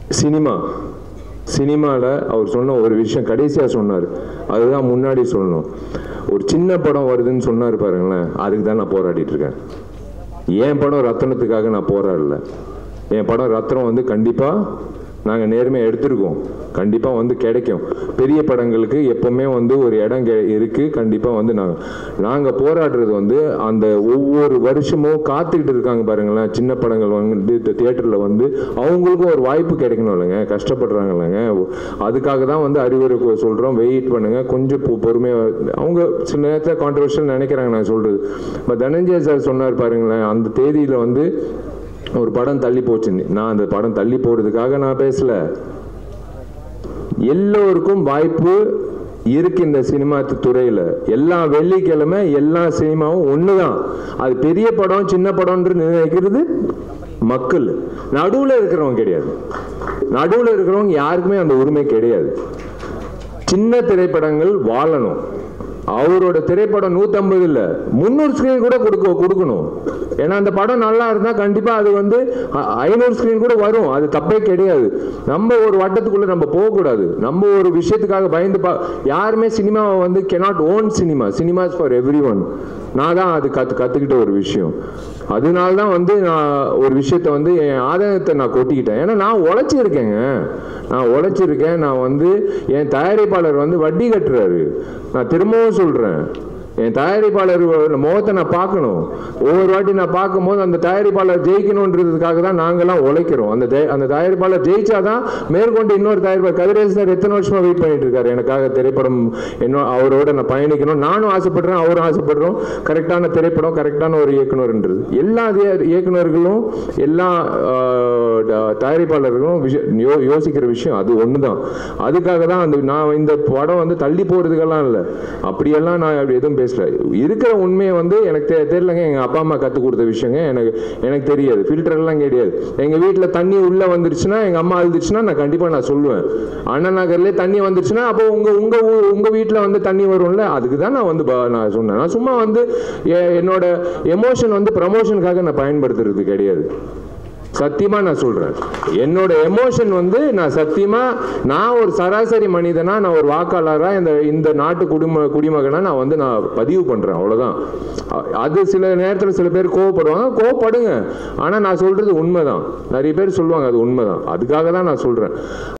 cinema சினிமாவில் அவர் சொன்ன ஒரு விஷயம் கடைசியாக சொன்னார் அதுதான் முன்னாடி சொல்லணும் ஒரு சின்ன படம் வருதுன்னு சொன்னார் பாருங்களேன் அதுக்கு தான் நான் போராடிட்டு இருக்கேன் என் படம் ரத்தனத்துக்காக நான் போராடல என் படம் ரத்னம் வந்து கண்டிப்பாக நாங்கள் நேர்மையாக எடுத்திருக்கோம் கண்டிப்பாக வந்து கிடைக்கும் பெரிய படங்களுக்கு எப்போவுமே வந்து ஒரு இடம் கெ இருக்குது கண்டிப்பாக வந்து நாங்கள் நாங்கள் போராடுறது வந்து அந்த ஒவ்வொரு வருஷமும் காத்துக்கிட்டு இருக்காங்க பாருங்களேன் சின்ன படங்கள் வந்து தியேட்டரில் வந்து அவங்களுக்கும் ஒரு வாய்ப்பு கிடைக்கணும் இல்லைங்க கஷ்டப்படுறாங்க இல்லைங்க அதுக்காக தான் வந்து அறிவுரை சொல்கிறோம் வெயிட் பண்ணுங்கள் கொஞ்சம் பொ- பொறுமையாக அவங்க சில நேரத்தில் கான்ட்ரவர்ஷியல் நினைக்கிறாங்க நான் சொல்கிறது இப்போ தனஞ்சய சார் சொன்னார் பாருங்களேன் அந்த தேதியில் வந்து ஒரு படம் தள்ளி போச்சுன்னு நான் அந்த படம் தள்ளி போறதுக்காக நான் பேசல எல்லோருக்கும் வாய்ப்பு இருக்கு இந்த சினிமா துறையில எல்லா வெள்ளிக்கிழமை எல்லா சினிமாவும் ஒண்ணுதான் அது பெரிய படம் சின்ன படம்ன்று நினைக்கிறது மக்கள் நடுவுல இருக்கிறவங்க கிடையாது நடுவுல இருக்கிறவங்க யாருக்குமே அந்த உரிமை கிடையாது சின்ன திரைப்படங்கள் வாழணும் அவரோட திரைப்படம் 150 இல்ல முந்நூறு ஸ்கிரீன் கூட கொடுக்க கொடுக்கணும் ஏன்னா அந்த படம் நல்லா இருந்தா கண்டிப்பா அது வந்து அ- ஐநூறு ஸ்கிரீன் கூட வரும் அது தப்பே கிடையாது நம்ம ஒரு வட்டத்துக்குள்ள நம்ம போகக்கூடாது நம்ம ஒரு விஷயத்துக்காக பயந்து பா யாருமே சினிமாவை வந்து can't own cinema cinemas for everyone நான் தான் அது கத்து கத்துக்கிட்ட ஒரு விஷயம் அதனால தான் வந்து நான் ஒரு விஷயத்த வந்து என் ஆதாயத்தை நான் கொட்டிக்கிட்டேன் ஏன்னா நான் உழைச்சிருக்கேங்க நான் உழைச்சிருக்கேன் நான் வந்து என் தயாரிப்பாளர் வந்து வட்டி கட்டுறாரு நான் திரும்பவும் சொல்றேன் என் தயாரிப்பாளர் முகத்தை நான் பார்க்கணும் ஒவ்வொரு வாட்டி நான் பார்க்கும்போது அந்த தயாரிப்பாளர் ஜெயிக்கணுன்றதுக்காக தான் நாங்கெல்லாம் உழைக்கிறோம் அந்த தய- அந்த தயாரிப்பாளர் ஜெயிச்சாதான் மேற்கொண்டு இன்னொரு தயாரிப்பாளர் கதிரேசன் சார் எத்தனை வருஷமா வெயிட் பண்ணிட்டு இருக்காரு எனக்காக திரைப்படம் இன்னும் அவரோட நான் பயணிக்கணும் நானும் ஆசைப்படுறேன் அவரும் ஆசைப்படுறோம் கரெக்டான திரைப்படம் கரெக்டான ஒரு இயக்குனர்ன்றது எல்லா இய- இயக்குனர்களும் எல்லா ஆஹ், ட- தயாரிப்பாளர்களும் விஷ- யோ- யோசிக்கிற விஷயம் அது ஒண்ணுதான் அதுக்காக தான் அந்த நான் இந்த படம் வந்து தள்ளி போறதுக்கெல்லாம் இல்லை அப்படியெல்லாம் நான் அப்படி எதுவும் பேசல இருக்கிற உண்மையை வந்து எனக்கு தெ- தெரியலங்க எங்க அப்பா அம்மா கற்றுக் கொடுத்த விஷயங்க எனக்கு எனக்கு தெரியாது ஃபில்டர் எல்லாம் கிடையாது எங்க வீட்ல தண்ணி உள்ள வந்துருச்சுன்னா எங்க அம்மா அழுதுச்சுன்னா நான் கண்டிப்பா நான் சொல்லுவேன் அண்ணா நகர்லயே தண்ணி வந்துருச்சுன்னா அப்போ உங்க உங்க ஊ- உங்க வீட்ல வந்து தண்ணி வரும்ல அதுக்கு தான் நான் வந்து ப- நான் சொன்னேன் நான் சும்மா வந்து எ- என்னோட எமோஷன் வந்து ப்ரமோஷனுக்காக நான் பயன்படுத்துறது கிடையாது சத்தியமா நான் சொல்றேன் என்னோட எமோஷன் வந்து நான் சத்தியமா நான் ஒரு சராசரி மனிதனா நான் ஒரு வாக்காளரா இந்த இந்த நாட்டு குடிம குடிமகனா நான் வந்து நான் பதிவு பண்றேன் அவ்வளவுதான் அ- அது சில நேரத்துல சில பேர் கோவப்படுவாங்க கோவப்படுங்க ஆனா நான் சொல்றது உண்மைதான் நிறைய பேர் சொல்லுவாங்க அது உண்மைதான் அதுக்காக தான் நான் சொல்றேன்